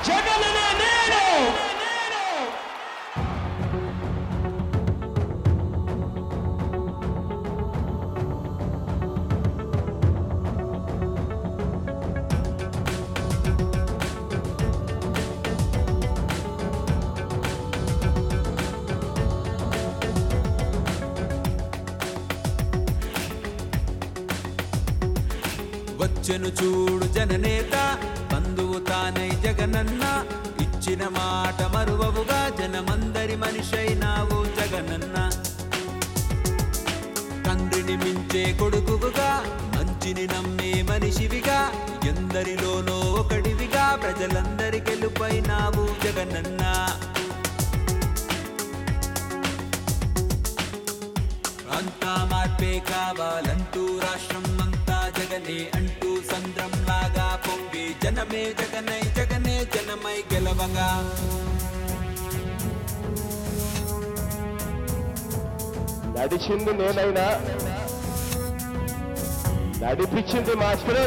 జగననే నేను వచ్చెను చూడు జననేత బంధువు తానై జగనన్న ఇచ్చిన మాట మరువవుగా జనమందరి మనిషైనావు జగనన్న తండ్రిని మించే కొడుకువుగా మంచిని నమ్మే మనిషివిగా ఎందరిలోనో ఒకడివిగా ప్రజలందరి గెలుపైనావు జగనన్న అంతా మార్పే కావాలంటూ రాష్ట్రం అంతా జగనే అంటూ సంద్రం లాగా పొంగి జనమే జగనై జగనే జనమై గెలవగా నడిచింది నేనైనా నడిపించింది మాత్రం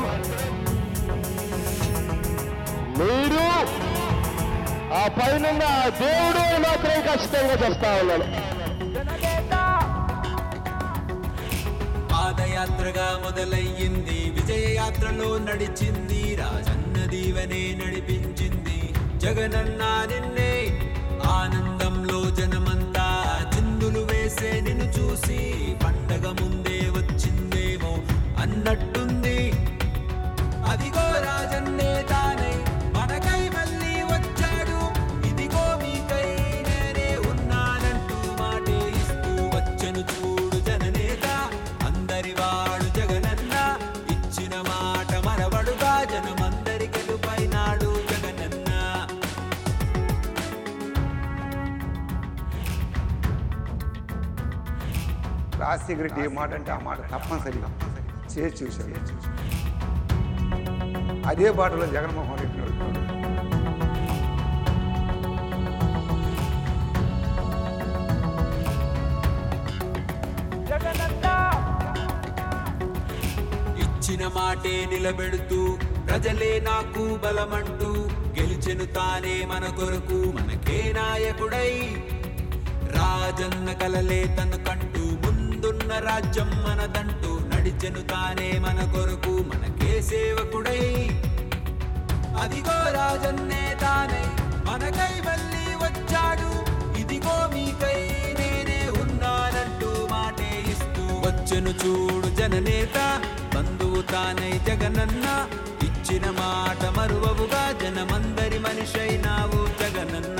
మీరు ఆ పైన ఆ దేవుడు అని మాత్రం ఖచ్చితంగా చెప్తా ఉన్నాను పాదయాత్రగా మొదలయ్యింది విజయయాత్రలో నడిచింది రాజన్న దీవెనే నడిపించింది జగనన్న నిన్నే ఆనందంలో జనమంతా చిందులు వేసే నిన్ను చూసి పండగ ముందే వచ్చిందేమో అన్నట్టుంది అదిగో రాజన్నే తానే మనకై మళ్ళీ వచ్చాడు ఇదిగో మీకై నేనే ఉన్నానంటూ మాటే ఇస్తూ వచ్చెను చూడు జననేత అందరి వాడు జగనన్న ఇచ్చిన మాట మరవడుగా జనమందరి గెలుపైనాడు జగనన్న రాజశేఖర రెడ్డి ఏ మాట అంటే ఆ మాట తప్పనిసరిగా చేసి చూశారు అదే బాటలో జగన్మోహన్ రెడ్డి నడుపుతున్నాడు ఇచ్చిన మాటే నిలబెడుతూ ప్రజలే నాకు బలమంటూ గెలిచెను తానే మన కొరకు మనకే నాయకుడై రాజన్న కలలే తను కంటూ ముందున్న రాజ్యం మనదంటూ నడిచెను తానే మన కొరకు మనకే సేవకుడై అదిగో రాజన్నే తానే మనకై మళ్ళీ వచ్చాడు ఇదిగో మీకై నేనే ఉన్నానంటూ మాటే ఇస్తూ వచ్చెను చూడు జననేత బంధువు తానై జగనన్న ఇచ్చిన మాట మరువవుగా జనమందరి మనిషైనావు జగనన్న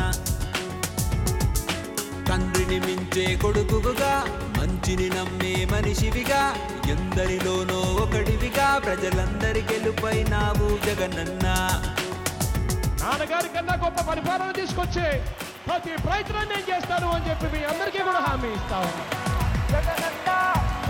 తండ్రిని మించే కొడుకువుగా మంచిని నమ్మే మనిషివిగా ఎందరిలోనో ఒకడివిగా ప్రజలందరి గెలుపైనావు జగనన్న నాన్నగారి కన్నా గొప్ప పరిపాలన తీసుకొచ్చే ప్రతి ప్రయత్నం నేను చేస్తాను అని చెప్పి మీ అందరికీ కూడా హామీ ఇస్తా ఉన్నా